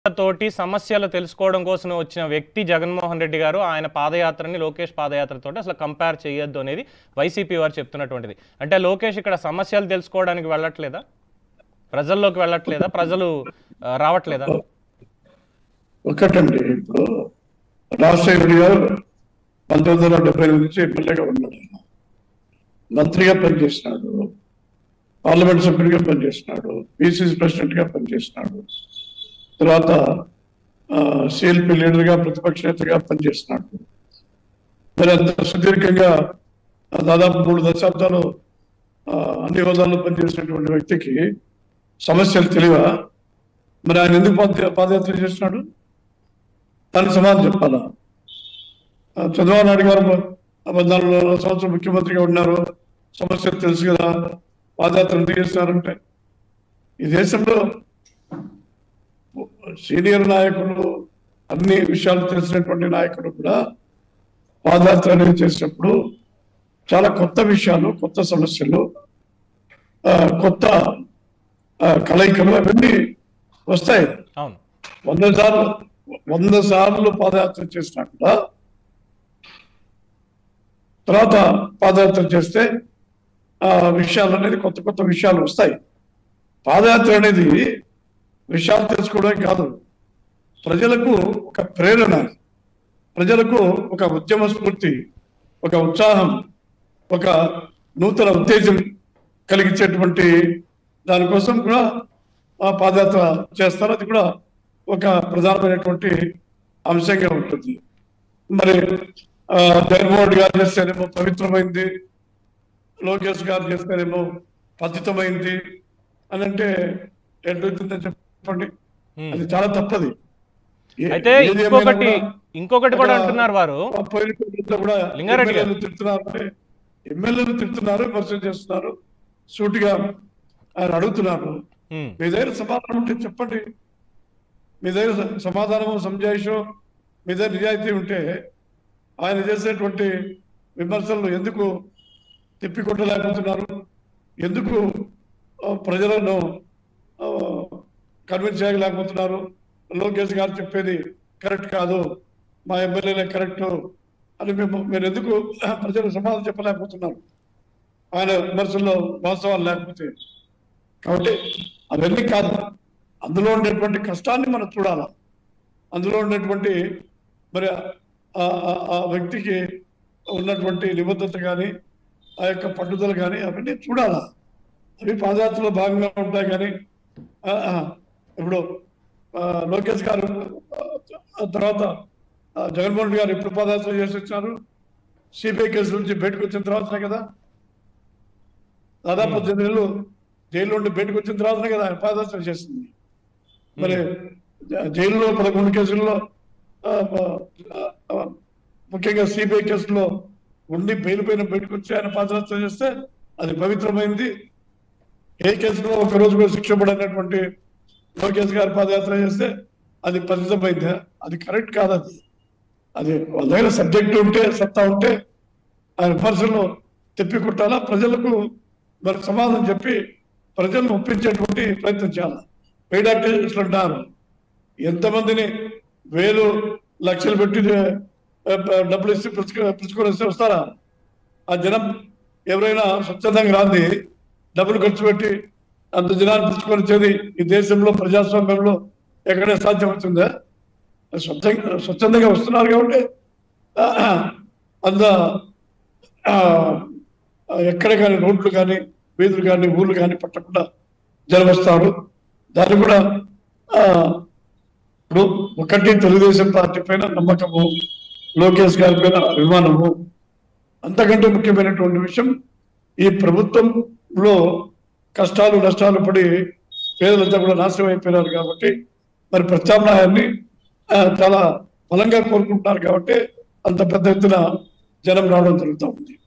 తోటి సమస్యలు తెలుసుకోవడం కోసం వచ్చిన వ్యక్తి జగన్మోహన్ రెడ్డి గారు ఆయన పాదయాత్రని లోకేష్ పాదయాత్రతో అసలు కంపేర్ చేయొద్దు అనేది వైసీపీ వారు చెప్తున్నటువంటిది అంటే లోకేష్ ఇక్కడ సమస్యలు తెలుసుకోవడానికి వెళ్ళట్లేదా ప్రజల్లోకి వెళ్ళట్లేదా ప్రజలు ఆ, రావట్లేదా ఒకటండి ఇప్పుడు రాజశేఖర్ గారు పంతొమ్మిది వందల డెబ్బై ఎనిమిది నుంచి ఎమ్మెల్యేగా ఉన్నాడు ఆయన. మంత్రిగా పనిచేసినాడు పార్లమెంట్ సభ్యుడిగా పనిచేసినాడు పిసిసి ప్రెసిడెంట్ గా పనిచేసినాడు తర్వాత సిఎల్పి లీడర్ గా ప్రతిపక్ష నేతగా పనిచేసినాడు మరి అంత సుదీర్ఘంగా ఆ, దాదాపు మూడు దశాబ్దాలు ఆ, అన్ని హోదాల్లో పనిచేసినటువంటి వ్యక్తికి సమస్యలు తెలియవా మరి ఆయన ఎందుకు పాద పాదయాత్ర చేస్తున్నాడు దానికి సమాధానం చెప్పాలా ఆ, చంద్రబాబు నాయుడు గారు ప- పద్నాలుగు సంవత్సరం ముఖ్యమంత్రిగా ఉన్నారు సమస్యలు తెలుసు కదా పాదయాత్ర ఎందుకు చేస్తున్నారంటే ఈ దేశంలో సీనియర్ నాయకులు అన్ని విషయాలు తెలిసినటువంటి నాయకులు కూడా పాదయాత్ర అనేది చేసినప్పుడు చాలా కొత్త విషయాలు కొత్త సమస్యలు ఆ, కొత్త ఆ, కలయికలు అవన్నీ వస్తాయి అవును వంద సార్లు వంద సార్లు పాదయాత్ర చేసినా కూడా తర్వాత పాదయాత్ర చేస్తే ఆ విషయాలు అనేది కొత్త కొత్త విషయాలు వస్తాయి పాదయాత్ర అనేది విషయాలు తెలుసుకోవడం కాదు ప్రజలకు ఒక ప్రేరణ ప్రజలకు ఒక ఉద్యమ స్ఫూర్తి ఒక ఉత్సాహం ఒక నూతన ఉత్తేజం కలిగించేటువంటి దానికోసం కూడా ఆ పాదయాత్ర చేస్తారు అది కూడా ఒక ప్రధానమైనటువంటి అంశంగా ఉంటుంది మరి ఆ, జగన్మోహన్ రెడ్డి గారు చేస్తేనేమో పవిత్రమైంది లోకేష్ గారు చేస్తేనేమో పతితమైంది అని అంటే ఎట్లవుతుందని చెప్పండి ఉమ్. అది చాలా తప్పది ఏ- అయితే ఏది ఏమైనా ఇంకొకటి కూడా ఇంకొకటి కూడా అక్కడ అంటున్నారు వారు ఆ పోయిన ప్రభుత్వం కూడా లింగారెడ్డి గారు. ఎమ్మెల్యేలు తిడుతున్నారు అంటే ఎమ్మెల్యేలు తిడుతున్నారు విమర్శలు చేస్తున్నారు సూటిగా ఆయన అడుగుతున్నారు ఉమ్, మీ దగ్గర సమాధానం ఉంటే చెప్పండి మీ దగ్గర స- సమాధానము సంజాయిషో మీ దగ్గర నిజాయితీ ఉంటే ఆయన చేసేటువంటి విమర్శలు ఎందుకు తిప్పికొట్టలేకపోతున్నారు ఎందుకు ఆ, ప్రజలను కన్విన్స్ చేయలేకపోతున్నారు లోకేష్ గారు చెప్పేది కరెక్ట్ కాదు మా ఎమ్మెల్యేలే కరెక్ట్ అని మేము మీరు ఎందుకు ప్రజలకు సమాధానం చెప్పలేకపోతున్నారు ఆయన విమర్శల్లో వాస్తవాలు లేకపోతే కాబట్టి అవన్నీ కాదు అందులో ఉండేటువంటి కష్టాన్ని మనం చూడాలి అందులో ఉండేటువంటి మరి ఆ- ఆ- ఆ వ్యక్తికి ఉన్నటువంటి నిబద్ధత కానీ ఆ యొక్క పట్టుదల కానీ అవన్నీ చూడాలా అవి పాదయాత్రలో భాగంగా ఉంటాయి కానీ ఆ, ఆ, ఇప్పుడు ఆ, లోకేష్ గారు ఆ, తర్వాత ఆ, జగన్మోహన్ రెడ్డి గారు ఎప్పుడు పాదయాత్ర చేసి వచ్చినారు సిబిఐ కేసు నుంచి బయటకు వచ్చిన తర్వాతనే కదా దాదాపు పద్దెనిమిది నెలలు జైలు నుండి బయటకు వచ్చిన తర్వాతనే కదా ఆయన పాదయాత్ర చేసింది మరి జ- జైల్లో పదకొండు కేసుల్లో ఆ, ఆ, ఆ, ముఖ్యంగా సిబిఐ కేసులో ఉండి బెయిల్ పైన బయటకు వచ్చి ఆయన పాదయాత్ర చేస్తే అది పవిత్రమైంది ఏ కేసులో ఒక రోజు కూడా శిక్ష పడినటువంటి లోకేష్ గారు పాదయాత్ర చేస్తే అది పతితమైంది అది కరెక్ట్ కాదు అది అది వాళ్ళ దగ్గర సబ్జెక్ట్ ఉంటే సత్తా ఉంటే ఆయన విమర్శలు తిప్పికొట్టాలా ప్రజలకు మరి సమాధానం చెప్పి ప్రజలను ఒప్పించేటువంటి ప్రయత్నం చేయాలి పెయిడ్ ఆర్టిస్టులు అంటారు ఎంతమందిని వేలు లక్షలు పెట్టి ఆ, డబ్బులు ఇస్తే పిలుచుకు పిలుచుకొని వస్తే వస్తారా ఆ జనం ఎవరైనా స్వచ్ఛందంగా రాంది డబ్బులు ఖర్చు పెట్టి అంత జనాన్ని పిలుచుకొని వచ్చేది ఈ దేశంలో ప్రజాస్వామ్యంలో ఎక్కడే సాధ్యమవుతుందా స్వచ్ఛంగా స్వచ్ఛందంగా వస్తున్నారు కాబట్టి ఆ, అంత ఆ, ఎక్కడ కానీ రోడ్లు కానీ వీధులు కానీ ఊళ్ళు కానీ పట్టకుండా జనం వస్తారు దాన్ని కూడా ఆ, ఇప్పుడు ఒకటి తెలుగుదేశం పార్టీ పైన నమ్మకము లోకేష్ గారి పైన అభిమానము అంతకంటే ముఖ్యమైనటువంటి విషయం ఈ ప్రభుత్వంలో కష్టాలు నష్టాలు పడి పేదలంతా కూడా నాశనం అయిపోయినారు కాబట్టి మరి ప్రత్యామ్నాయాన్ని ఆ, చాలా బలంగా కోరుకుంటున్నారు కాబట్టి అంత పెద్ద ఎత్తున జనం రావడం జరుగుతూ ఉంది